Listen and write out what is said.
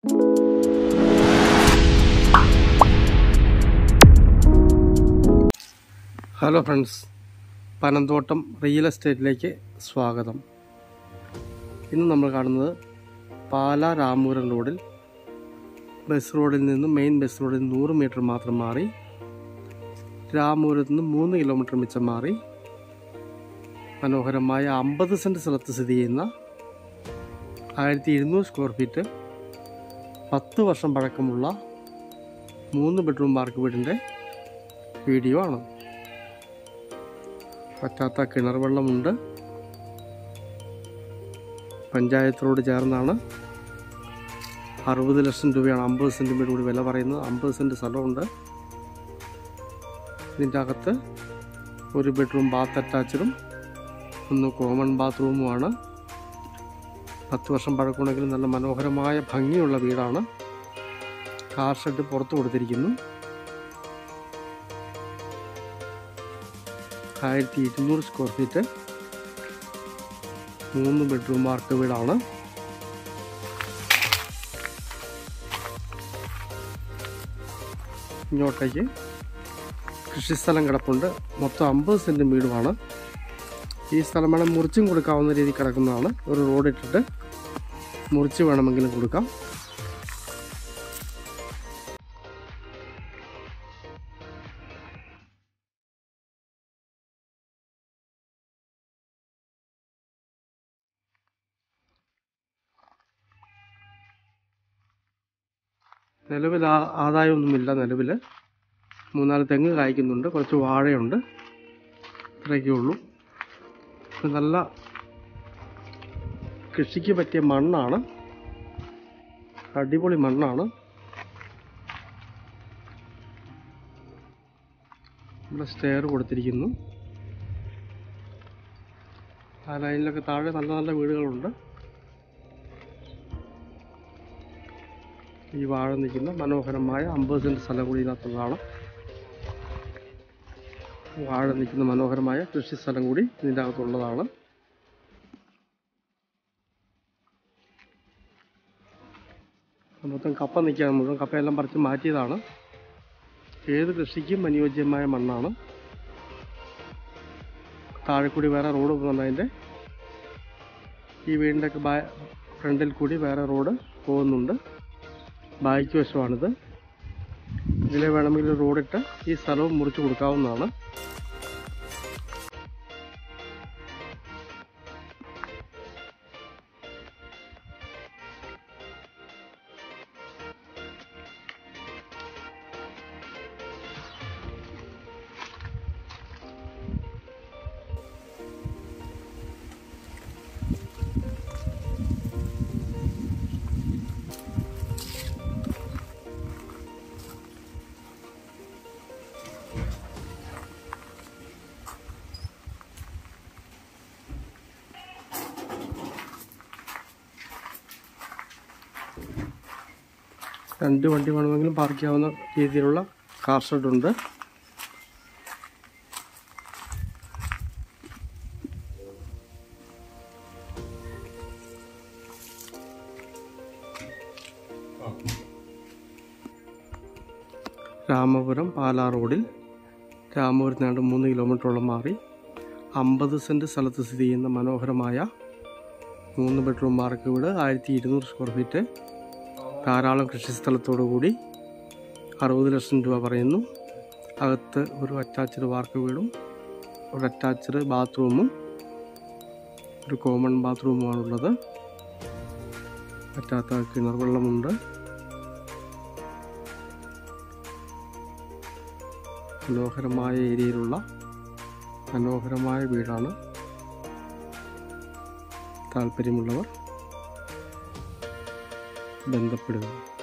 hello friends Panamthottam real എസ്റ്റേറ്റിലേക്ക് സ്വാഗതം ഇന്ന് നമ്മൾ കാണുന്നത് പാലാ രാമപുരം റോഡിൽ ബസ് റോഡിൽ നിന്നും മെയിൻ ബസ് റോഡിൽ നിന്ന് നൂറ് മീറ്റർ മാത്രം മാറി രാമപുരത്ത് നിന്ന് മൂന്ന് കിലോമീറ്റർ മിച്ചം മാറി മനോഹരമായ അമ്പത് സെൻറ്റ് സ്ഥലത്ത് സ്ഥിതി ചെയ്യുന്ന ആയിരത്തി ഇരുന്നൂറ് സ്ക്വയർ ഫീറ്റ് പത്ത് വർഷം പഴക്കമുള്ള മൂന്ന് ബെഡ്റൂം പാർക്ക് വീടിൻ്റെ വീഡിയോ ആണ് പറ്റാത്ത കിണർ വെള്ളമുണ്ട് പഞ്ചായത്തിനോട് ചേർന്നാണ് അറുപത് ലക്ഷം രൂപയാണ് അമ്പത് സെൻറ്റിമീറ്റർ കൂടി വില പറയുന്നത് അമ്പത് സെൻറ്റ് സ്ഥലമുണ്ട് ഇതിൻ്റെ അകത്ത് ഒരു ബെഡ്റൂം ബാത്ത് അറ്റാച്ചഡും ഒന്ന് കോമൺ ബാത്റൂമുമാണ് പത്ത് വർഷം പഴക്കമുണ്ടെങ്കിലും നല്ല മനോഹരമായ ഭംഗിയുള്ള വീടാണ് കാർ ഷെഡ് പുറത്ത് കൊടുത്തിരിക്കുന്നു ആയിരത്തി ഇരുന്നൂറ് സ്ക്വയർ ഫീറ്റ് മൂന്ന് ബെഡ്റൂം വാർക്ക് വീടാണ് ഇങ്ങോട്ടേക്ക് കൃഷിസ്ഥലം കിടപ്പുണ്ട് മൊത്തം അമ്പത് സെൻറ്റ് വീടുമാണ് ഈ സ്ഥലം വേണം മുറിച്ചും കൊടുക്കാവുന്ന രീതിയിൽ കിടക്കുന്നതാണ് ഒരു റോഡ് ഇട്ടിട്ട് മുറിച്ച് വേണമെങ്കിലും കൊടുക്കാം നിലവിൽ ആ- ആദായമൊന്നുമില്ല നിലവിൽ മൂന്നാല് തെങ്ങ് കായ്ക്കുന്നുണ്ട് കുറച്ച് വാഴയുണ്ട് ഇത്രയൊക്കെ ഉള്ളൂ ഇത് നല്ല കൃഷിക്ക് പറ്റിയ മണ്ണാണ് അടിപൊളി മണ്ണാണ് ഇവിടെ സ്റ്റെയർ കൊടുത്തിരിക്കുന്നു ആ ലൈനിലൊക്കെ താഴെ നല്ല നല്ല വീടുകളുണ്ട് ഈ വാഴ നിൽക്കുന്ന മനോഹരമായ അമ്പത് സെൻറ്റ് സ്ഥലം കൂടി ഇതിനകത്തുള്ളതാണ് വാഴ നിൽക്കുന്ന മനോഹരമായ കൃഷി സ്ഥലം കൂടി ഇതിൻ്റെ അകത്തുള്ളതാണ് മൊത്തം കപ്പ നിൽക്കുകയാണ് മുഴുവൻ കപ്പയെല്ലാം പറിച്ച് മാറ്റിയതാണ് ഏത് കൃഷിക്കും അനുയോജ്യമായ മണ്ണാണ് താഴെ കൂടി വേറെ റോഡ് പോകുന്നുണ്ട് അതിൻ്റെ ഈ വീടിൻ്റെ ഒക്കെ ഫ്രണ്ടിൽ കൂടി വേറെ റോഡ് പോകുന്നുണ്ട് ബാക്ക് വശമാണിത് ഇതിലെ വേണമെങ്കിൽ റോഡിട്ട് ഈ സ്ഥലവും മുറിച്ച് കൊടുക്കാവുന്നതാണ് രണ്ട് വണ്ടി വേണമെങ്കിലും പാർക്ക് ചെയ്യാവുന്ന രീതിയിലുള്ള കാർ ഷെഡ് ഉണ്ട് രാമപുരം പാലാ റോഡിൽ രാമപുരത്തിനാണ്ട് മൂന്ന് കിലോമീറ്ററോളം മാറി അമ്പത് സെൻറ്റ് സ്ഥലത്ത് സ്ഥിതി ചെയ്യുന്ന മനോഹരമായ മൂന്ന് ബെഡ്റൂം പാർക്ക് വീട് ആയിരത്തി ഇരുന്നൂറ് സ്ക്വയർ ഫീറ്റ് ധാരാളം കൃഷിസ്ഥലത്തോടു കൂടി അറുപത് ലക്ഷം രൂപ പറയുന്നു അകത്ത് ഒരു അറ്റാച്ച്ഡ് വാർക്ക് വീടും ഒരു അറ്റാച്ച്ഡ് ബാത്റൂമും ഒരു കോമൺ ബാത്റൂമുമാണുള്ളത് പറ്റാത്ത കിണർ വെള്ളമുണ്ട് മനോഹരമായ ഏരിയയിലുള്ള മനോഹരമായ വീടാണ് താല്പര്യമുള്ളവർ ബന്ധപ്പെടുക